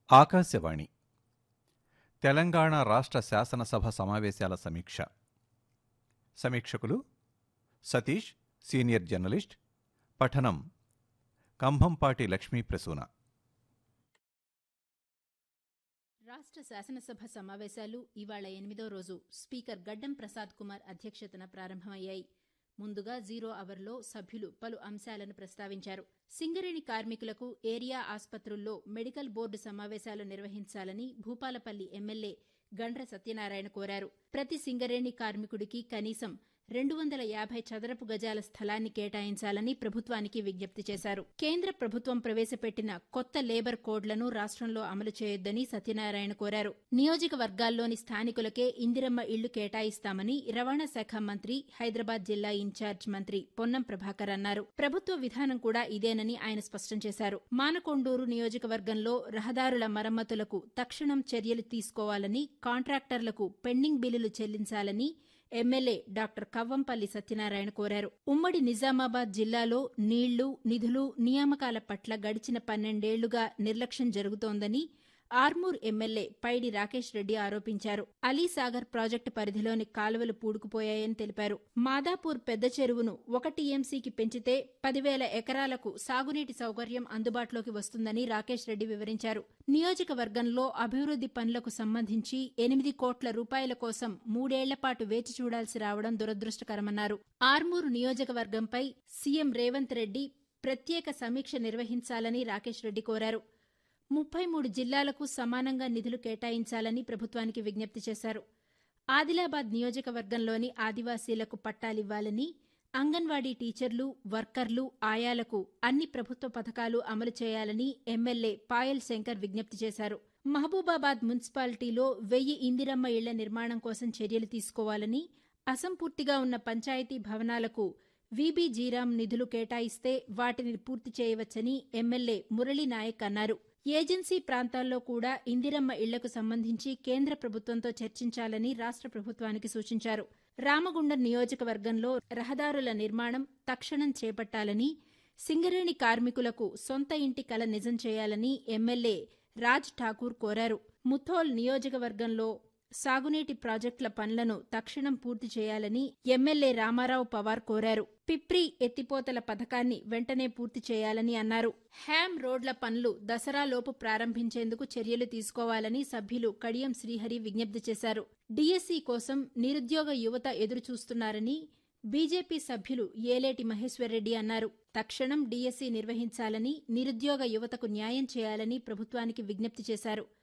ఆకాశవాణి తెలంగాణ రాష్ట్ర శాసనసభ సమావేశాల సమీక్ష సమీక్షకులు సతీష్ సీనియర్ జర్నలిస్ట్ పఠనం కంభంపాటి లక్ష్మీ ప్రసూన రాష్ట్ర శాసనసభ సమావేశాలు ఇవాళ ఎనిమిదో రోజు స్పీకర్ గడ్డం ప్రసాద్ కుమార్ అధ్యక్షతన ప్రారంభమయ్యాయి ముందుగా జీరో అవర్లో సభ్యులు పలు అంశాలను ప్రస్తావించారు సింగరేణి కార్మికులకు ఏరియా ఆస్పత్రుల్లో మెడికల్ బోర్డు సమావేశాలు నిర్వహించాలని భూపాలపల్లి ఎమ్మెల్యే గండ్ర సత్యనారాయణ కోరారు ప్రతి సింగరేణి కార్మికుడికి కనీసం రెండు వందల యాభై చదరపు గజాల స్థలాన్ని కేటాయించాలని ప్రభుత్వానికి విజ్ఞప్తి చేశారు కేంద్ర ప్రభుత్వం ప్రవేశపెట్టిన కొత్త లేబర్ కోడ్లను రాష్ట్రంలో అమలు చేయొద్దని సత్యనారాయణ కోరారు నియోజకవర్గాల్లోని స్థానికులకే ఇందిరమ్మ ఇళ్లు కేటాయిస్తామని రవాణా శాఖ మంత్రి హైదరాబాద్ జిల్లా ఇన్ఛార్జ్ మంత్రి పొన్నం ప్రభాకర్ అన్నారు ప్రభుత్వ విధానం కూడా ఇదేనని ఆయన స్పష్టం చేశారు మానకొండూరు నియోజకవర్గంలో రహదారుల మరమ్మతులకు తక్షణం చర్యలు తీసుకోవాలని కాంట్రాక్టర్లకు పెండింగ్ బిల్లులు చెల్లించాలని ఎమ్మెల్యే డాక్టర్ కవ్వంపల్లి సత్యనారాయణ కోరారు ఉమ్మడి నిజామాబాద్ జిల్లాలో నీళ్లు నిధులు నియామకాల పట్ల గడిచిన పన్నెండేళ్లుగా నిర్లక్ష్యం జరుగుతోందని ఆర్మూర్ ఎమ్మెల్యే పైడి రాకేష్ రెడ్డి ఆరోపించారు అలీసాగర్ ప్రాజెక్టు పరిధిలోని కాలువలు పూడుకుపోయాయని తెలిపారు మాదాపూర్ పెద్ద చెరువును ఒక టీఎంసీకి పెంచితే పదివేల ఎకరాలకు సాగునీటి సౌకర్యం అందుబాటులోకి వస్తుందని రాకేష్ రెడ్డి వివరించారు నియోజకవర్గంలో అభివృద్ది పనులకు సంబంధించి ఎనిమిది కోట్ల రూపాయల కోసం మూడేళ్ల పాటు వేచి చూడాల్సి రావడం దురదృష్టకరమన్నారు ఆర్మూరు నియోజకవర్గంపై సీఎం రేవంత్ రెడ్డి ప్రత్యేక సమీక్ష నిర్వహించాలని రాకేష్ రెడ్డి కోరారు ముప్పై మూడు జిల్లాలకు సమానంగా నిధులు కేటాయించాలని ప్రభుత్వానికి విజ్ఞప్తి చేశారు ఆదిలాబాద్ నియోజకవర్గంలోని ఆదివాసీలకు పట్టాలివ్వాలని అంగన్వాడీ టీచర్లు వర్కర్లు ఆయాలకు అన్ని ప్రభుత్వ పథకాలు అమలు చేయాలని ఎమ్మెల్యే పాయల్ శంకర్ విజ్ఞప్తి చేశారు మహబూబాబాద్ మున్సిపాలిటీలో వెయ్యి ఇందిరమ్మ ఇళ్ల నిర్మాణం కోసం చర్యలు తీసుకోవాలని అసంపూర్తిగా ఉన్న పంచాయతీ భవనాలకు వీబీ జీరాం నిధులు కేటాయిస్తే వాటిని పూర్తి చేయవచ్చని ఎమ్మెల్యే మురళీ నాయక్ అన్నారు ఏజెన్సీ ప్రాంతాల్లో కూడా ఇందిరమ్మ ఇళ్లకు సంబంధించి కేంద్ర ప్రభుత్వంతో చర్చించాలని రాష్ట్ర ప్రభుత్వానికి సూచించారు రామగుండం నియోజకవర్గంలో రహదారుల నిర్మాణం తక్షణం చేపట్టాలని సింగరేణి కార్మికులకు సొంత ఇంటి కల నిజం చేయాలని ఎమ్మెల్యే రాజ్ ఠాకూర్ కోరారు ముథోల్ నియోజకవర్గంలో సాగునీటి ప్రాజెక్టుల పనులను తక్షణం పూర్తి చేయాలని ఎమ్మెల్యే రామారావు పవార్ కోరారు పిప్రి ఎత్తిపోతల పథకాన్ని వెంటనే పూర్తి చేయాలని అన్నారు హ్యామ్ రోడ్ల పనులు దసరాలోపు ప్రారంభించేందుకు చర్యలు తీసుకోవాలని సభ్యులు కడియం శ్రీహరి విజ్ఞప్తి చేశారు డిఎస్సి కోసం నిరుద్యోగ యువత ఎదురుచూస్తున్నారని బీజేపీ సభ్యులు ఏలేటి మహేశ్వర్రెడ్డి అన్నారు తక్షణం డిఎస్సి నిర్వహించాలని నిరుద్యోగ యువతకు న్యాయం చేయాలని ప్రభుత్వానికి విజ్ఞప్తి చేశారు